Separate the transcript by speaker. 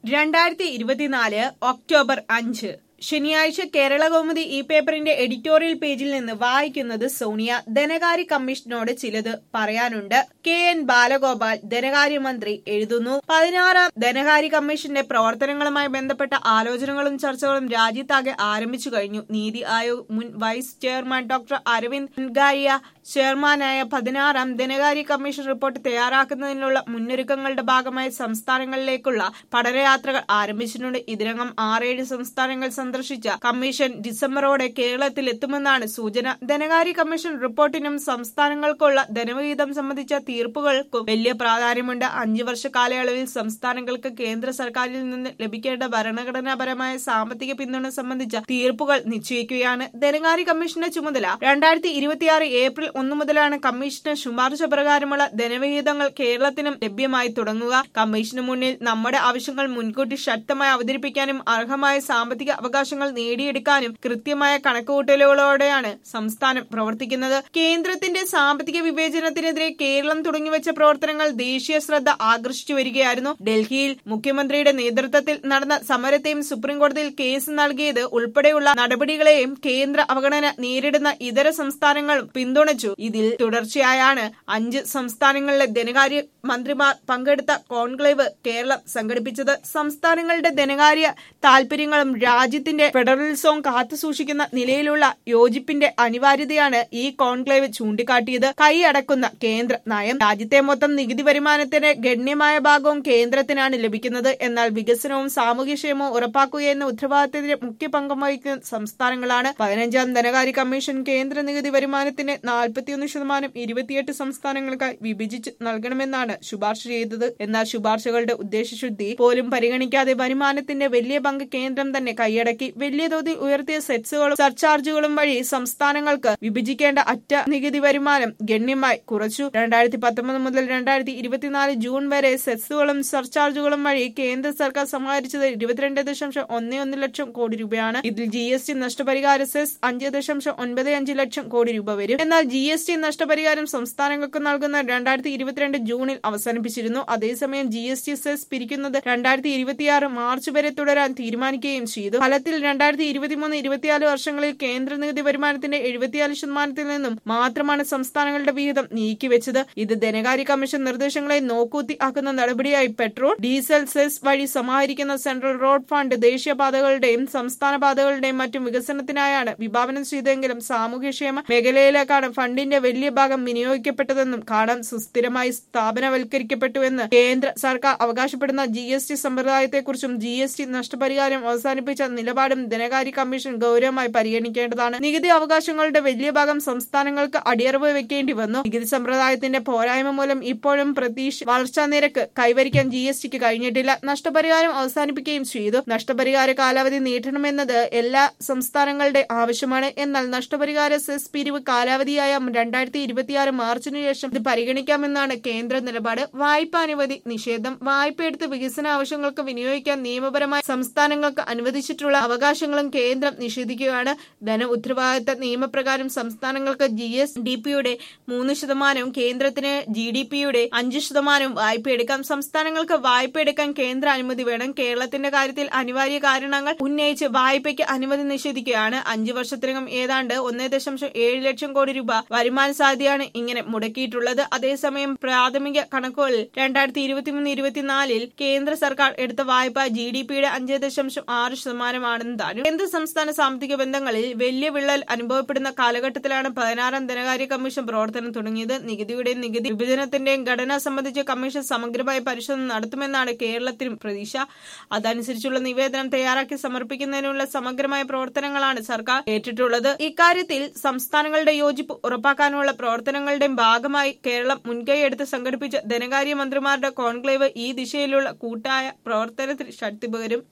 Speaker 1: രണ്ടായിരത്തി ഇരുപത്തിനാല് ഒക്ടോബർ അഞ്ച് ശനിയാഴ്ച കേരള കൗമുദി ഈ പേപ്പറിന്റെ എഡിറ്റോറിയൽ പേജിൽ നിന്ന് വായിക്കുന്നത് സോണിയ ധനകാര്യ കമ്മീഷനോട് ചിലത് പറയാനുണ്ട് കെ എൻ ബാലഗോപാൽ ധനകാര്യമന്ത്രി എഴുതുന്നു പതിനാറാം ധനകാര്യ കമ്മീഷന്റെ പ്രവർത്തനങ്ങളുമായി ബന്ധപ്പെട്ട ആലോചനകളും ചർച്ചകളും രാജ്യത്താകെ ആരംഭിച്ചു കഴിഞ്ഞു നീതി ആയോഗ് മുൻ vice chairman doctor Arvind Panagariya ചെയർമാനായ പതിനാറാം ധനകാര്യ കമ്മീഷൻ റിപ്പോർട്ട് തയ്യാറാക്കുന്നതിനുള്ള മുന്നൊരുക്കങ്ങളുടെ ഭാഗമായി സംസ്ഥാനങ്ങളിലേക്കുള്ള പഠനയാത്രകൾ ആരംഭിച്ചിട്ടുണ്ട് ഇതിനകം ആറേഴ് സംസ്ഥാനങ്ങൾ സന്ദർശിച്ച കമ്മീഷൻ ഡിസംബറോടെ കേരളത്തിൽ എത്തുമെന്നാണ് സൂചന ധനകാര്യ കമ്മീഷൻ റിപ്പോർട്ടിനും സംസ്ഥാനങ്ങൾക്കുള്ള ധനവിഹിതം സംബന്ധിച്ച തീർപ്പുകൾക്കും വലിയ പ്രാധാന്യമുണ്ട് അഞ്ചു വർഷ കാലയളവിൽ സംസ്ഥാനങ്ങൾക്ക് കേന്ദ്ര സർക്കാരിൽ നിന്ന് ലഭിക്കേണ്ട ഭരണഘടനാപരമായ സാമ്പത്തിക പിന്തുണ സംബന്ധിച്ച തീർപ്പുകൾ നിശ്ചയിക്കുകയാണ് ധനകാര്യ കമ്മീഷന്റെ ചുമതല രണ്ടായിരത്തി ഇരുപത്തിയാറ് ഏപ്രിൽ ഒന്ന് മുതലാണ് കമ്മീഷന് ശുപാർശ പ്രകാരമുള്ള ധനവിഹിതങ്ങൾ കേരളത്തിനും ലഭ്യമായി തുടങ്ങുക കമ്മീഷന് മുന്നിൽ നമ്മുടെ ആവശ്യങ്ങൾ മുൻകൂട്ടി ശക്തമായി അവതരിപ്പിക്കാനും അർഹമായ സാമ്പത്തിക അവകാശങ്ങൾ നേടിയെടുക്കാനും കൃത്യമായ കണക്കുകൂട്ടലുകളോടെയാണ് സംസ്ഥാനം പ്രവർത്തിക്കുന്നത് കേന്ദ്രത്തിന്റെ സാമ്പത്തിക വിവേചനത്തിനെതിരെ കേരളം തുടങ്ങിവെച്ച പ്രവർത്തനങ്ങൾ ദേശീയ ശ്രദ്ധ ആകർഷിച്ചു വരികയായിരുന്നു ഡൽഹിയിൽ മുഖ്യമന്ത്രിയുടെ നേതൃത്വത്തിൽ നടന്ന സമരത്തെയും സുപ്രീംകോടതിയിൽ കേസ് നൽകിയത് ഉൾപ്പെടെയുള്ള നടപടികളെയും കേന്ദ്ര അവഗണന നേരിടുന്ന ഇതര സംസ്ഥാനങ്ങളും പിന്തുണച്ചു ഇതിൽ തുടർച്ചയായാണ് അഞ്ച് സംസ്ഥാനങ്ങളിലെ ധനകാര്യ മന്ത്രിമാർ പങ്കെടുത്ത കോൺക്ലേവ് കേരളം സംഘടിപ്പിച്ചത് സംസ്ഥാനങ്ങളുടെ ധനകാര്യ താൽപര്യങ്ങളും രാജ്യത്തിന്റെ ഫെഡറലിസവും കാത്തുസൂക്ഷിക്കുന്ന നിലയിലുള്ള യോജിപ്പിന്റെ അനിവാര്യതയാണ് ഈ കോൺക്ലേവ് ചൂണ്ടിക്കാട്ടിയത് കൈയടക്കുന്ന കേന്ദ്ര നയം രാജ്യത്തെ മൊത്തം നികുതി വരുമാനത്തിന്റെ ഗണ്യമായ ഭാഗവും കേന്ദ്രത്തിനാണ് ലഭിക്കുന്നത് എന്നാൽ വികസനവും സാമൂഹ്യക്ഷേമവും ഉറപ്പാക്കുകയെന്ന ഉത്തരവാദിത്തത്തിന്റെ മുഖ്യ പങ്കം വഹിക്കുന്ന സംസ്ഥാനങ്ങളാണ് പതിനഞ്ചാം ധനകാര്യ കമ്മീഷൻ കേന്ദ്ര നികുതി വരുമാനത്തിന്റെ നാൽപ്പത്തിയൊന്ന് ശതമാനം ഇരുപത്തിയെട്ട് സംസ്ഥാനങ്ങൾക്കായി വിഭജിച്ച് നൽകണമെന്നാണ് ശുപാർശ ചെയ്തത് എന്നാൽ ശുപാർശകളുടെ ഉദ്ദേശശുദ്ധി പോലും പരിഗണിക്കാതെ വരുമാനത്തിന്റെ വലിയ പങ്ക് കേന്ദ്രം തന്നെ കൈയടക്കി വലിയ തോതിൽ ഉയർത്തിയ സെറ്റ്സുകളും സർചാർജുകളും വഴി സംസ്ഥാനങ്ങൾക്ക് വിഭജിക്കേണ്ട അറ്റ നികുതി വരുമാനം ഗണ്യമായി കുറച്ചു രണ്ടായിരത്തി പത്തൊമ്പത് മുതൽ രണ്ടായിരത്തി ഇരുപത്തിനാല് ജൂൺ വരെ സെറ്റ്സുകളും സർചാർജുകളും വഴി കേന്ദ്ര സർക്കാർ സമാഹരിച്ചത് ഇരുപത്തിരണ്ട് ദശാംശം ഒന്ന് ഒന്ന് ലക്ഷം കോടി രൂപയാണ് ഇതിൽ ജി എസ് ടി നഷ്ടപരിഹാര സെസ് അഞ്ച് ദശാംശം ഒൻപത് അഞ്ച് ലക്ഷം കോടി രൂപ വരും എന്നാൽ ജി എസ് ടി നഷ്ടപരിഹാരം സംസ്ഥാനങ്ങൾക്ക് നൽകുന്ന രണ്ടായിരത്തി ഇരുപത്തിരണ്ട് ജൂണിൽ അവസാനിപ്പിച്ചിരുന്നു അതേസമയം ജി എസ് ടി സെസ് പിരിക്കുന്നത് രണ്ടായിരത്തി ഇരുപത്തിയാറ് മാർച്ച് വരെ തുടരാൻ തീരുമാനിക്കുകയും ചെയ്തു ഫലത്തിൽ രണ്ടായിരത്തി ഇരുപത്തിമൂന്ന് ഇരുപത്തിനാല് വർഷങ്ങളിൽ കേന്ദ്ര നികുതി വരുമാനത്തിന്റെ എഴുപത്തിനാല് ശതമാനത്തിൽ നിന്നും മാത്രമാണ് സംസ്ഥാനങ്ങളുടെ വിഹിതം നീക്കിവെച്ചത് ഇത് ധനകാര്യ കമ്മീഷൻ നിർദ്ദേശങ്ങളെ നോക്കൂത്തി ആക്കുന്ന നടപടിയായി പെട്രോൾ ഡീസൽ സെസ് വഴി സമാഹരിക്കുന്ന സെൻട്രൽ റോഡ് ഫണ്ട് ദേശീയപാതകളുടെയും സംസ്ഥാന പാതകളുടെയും മറ്റും വികസനത്തിനായാണ് വിഭാവനം ചെയ്തതെങ്കിലും സാമൂഹ്യക്ഷേമ മേഖലയിലേക്കാണ് ഫണ്ടിന്റെ വലിയ ഭാഗം വിനിയോഗിക്കപ്പെട്ടതെന്നും കാണാം സുസ്ഥിരമായി സ്ഥാപനവൽക്കരിക്കപ്പെട്ടുവെന്ന് കേന്ദ്ര സർക്കാർ അവകാശപ്പെടുന്ന ജി എസ് ടി സമ്പ്രദായത്തെക്കുറിച്ചും ജി എസ് ടി നഷ്ടപരിഹാരം അവസാനിപ്പിച്ച നിലപാടും ധനകാര്യ കമ്മീഷൻ ഗൗരവമായി പരിഗണിക്കേണ്ടതാണ് നികുതി അവകാശങ്ങളുടെ വലിയ ഭാഗം സംസ്ഥാനങ്ങൾക്ക് അടിയറവ് വെക്കേണ്ടി വന്നു നികുതി സമ്പ്രദായത്തിന്റെ പോരായ്മ മൂലം ഇപ്പോഴും പ്രതീക്ഷ വളർച്ചാ നിരക്ക് കൈവരിക്കാൻ ജി എസ് ടിക്ക് കഴിഞ്ഞിട്ടില്ല നഷ്ടപരിഹാരം അവസാനിപ്പിക്കുകയും ചെയ്തു നഷ്ടപരിഹാര കാലാവധി നീട്ടണമെന്നത് എല്ലാ സംസ്ഥാനങ്ങളുടെ ആവശ്യമാണ് എന്നാൽ നഷ്ടപരിഹാര സെസ് പിരിവ് കാലാവധിയായ രണ്ടായിരത്തി ഇരുപത്തിയാറ് മാർച്ചിന് ശേഷം ഇത് പരിഗണിക്കാമെന്നാണ് കേന്ദ്ര നിലപാട് വായ്പ അനുമതി നിഷേധം വായ്പയെടുത്ത് വികസന ആവശ്യങ്ങൾക്ക് വിനിയോഗിക്കാൻ നിയമപരമായി സംസ്ഥാനങ്ങൾക്ക് അനുവദിച്ചിട്ടുള്ള അവകാശങ്ങളും കേന്ദ്രം നിഷേധിക്കുകയാണ് ധന ഉത്തരവാദിത്ത നിയമപ്രകാരം സംസ്ഥാനങ്ങൾക്ക് ജി എസ് ഡി പിയുടെ മൂന്ന് ശതമാനവും കേന്ദ്രത്തിന് ജി ഡി പിയുടെ അഞ്ച് ശതമാനവും വായ്പ എടുക്കാം സംസ്ഥാനങ്ങൾക്ക് വായ്പ എടുക്കാൻ കേന്ദ്ര അനുമതി വേണം കേരളത്തിന്റെ കാര്യത്തിൽ അനിവാര്യ കാരണങ്ങൾ ഉന്നയിച്ച് വായ്പയ്ക്ക് അനുമതി നിഷേധിക്കുകയാണ് അഞ്ചു വർഷത്തിനകം ഏതാണ്ട് ഒന്നേ ദശാംശം ഏഴ് ലക്ഷം കോടി രൂപ വരുമാന സാധ്യതയാണ് ഇങ്ങനെ മുടക്കിയിട്ടുള്ളത് അതേസമയം പ്രാഥമിക കണക്കുകളിൽ രണ്ടായിരത്തി ഇരുപത്തിമൂന്ന് ഇരുപത്തിനാലിൽ കേന്ദ്ര സർക്കാർ എടുത്ത വായ്പ ജി ഡി പിയുടെ അഞ്ച് ദശാംശം ആറ് ശതമാനമാണെന്ന് താനും കേന്ദ്ര സംസ്ഥാന സാമ്പത്തിക ബന്ധങ്ങളിൽ വലിയ വിള്ളൽ അനുഭവപ്പെടുന്ന കാലഘട്ടത്തിലാണ് പതിനാറാം ധനകാര്യ കമ്മീഷൻ പ്രവർത്തനം തുടങ്ങിയത് നികുതിയുടെയും നികുതി വിഭജനത്തിന്റെയും ഘടന സംബന്ധിച്ച് കമ്മീഷൻ സമഗ്രമായ പരിശോധന നടത്തുമെന്നാണ് കേരളത്തിനും പ്രതീക്ഷ അതനുസരിച്ചുള്ള നിവേദനം തയ്യാറാക്കി സമർപ്പിക്കുന്നതിനുള്ള സമഗ്രമായ പ്രവർത്തനങ്ങളാണ് സർക്കാർ ഏറ്റിട്ടുള്ളത് ഇക്കാര്യത്തിൽ സംസ്ഥാനങ്ങളുടെ യോജിപ്പ് ഉറപ്പാക്കാനുള്ള പ്രവർത്തനങ്ങളുടെയും ഭാഗമായി കേരളം മുൻകൈയെടുത്ത് സംഘടിപ്പിച്ച ധനകാര്യ മന്ത്രിമാരുടെ കോൺക്ലേവ് ഈ ദിശയിലുള്ള കൂട്ടായ പ്രവർത്തനത്തിൽ ശക്തി പകരും